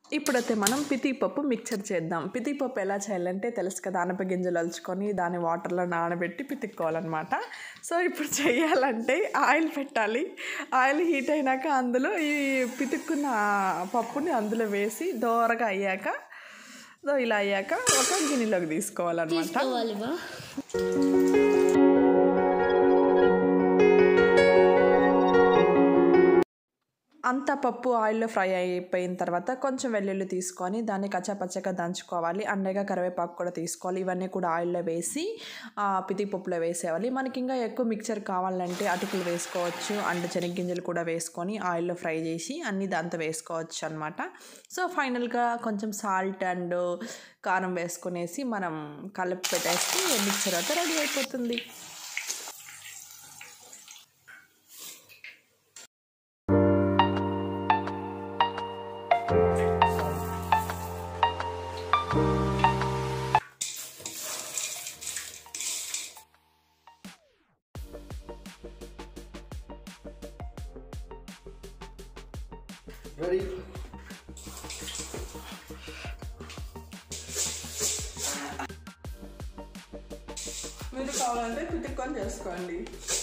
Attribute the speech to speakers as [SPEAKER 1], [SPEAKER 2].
[SPEAKER 1] ఇప్పుడైతే మనం పితిపప్పు మిక్చర్ చేద్దాం పితిపప్పు ఎలా చేయాలంటే తెలుసు కదా అనప గింజలు అలుచుకొని దాన్ని వాటర్లో నానబెట్టి పితుక్కోవాలన్నమాట సో ఇప్పుడు చేయాలంటే ఆయిల్ పెట్టాలి ఆయిల్ హీట్ అయినాక అందులో ఈ పితుక్కున్న పప్పుని అందులో వేసి దోరగా అయ్యాక సో ఇలా అయ్యాక ఒక గిన్నెలోకి తీసుకోవాలన్నమాట
[SPEAKER 2] తీసుకోవాలి బా
[SPEAKER 1] అంతా పప్పు ఆయిల్లో ఫ్రై అయిపోయిన తర్వాత కొంచెం వెల్లుల్లి తీసుకొని దాన్ని కచ్చాపచ్చగా దంచుకోవాలి అండగా కరివేపాకు కూడా తీసుకోవాలి ఇవన్నీ కూడా ఆయిల్లో వేసి ఆ, పితి పప్పులో వేసేయాలి మనకి ఇంకా ఎక్కువ మిక్చర్ కావాలంటే అటుకులు వేసుకోవచ్చు అండ్ శనగ్గింజలు కూడా వేసుకొని ఆయిల్లో ఫ్రై చేసి అన్ని దాంతో వేసుకోవచ్చు అనమాట సో ఫైనల్గా కొంచెం సాల్ట్ అండ్ కారం వేసుకునేసి మనం కలిపి పెట్టేసి మిక్చర్ అయితే రెడీ అయిపోతుంది
[SPEAKER 3] Ready?
[SPEAKER 1] మీరు కావాలంటే పితుక్కొని చేసుకోండి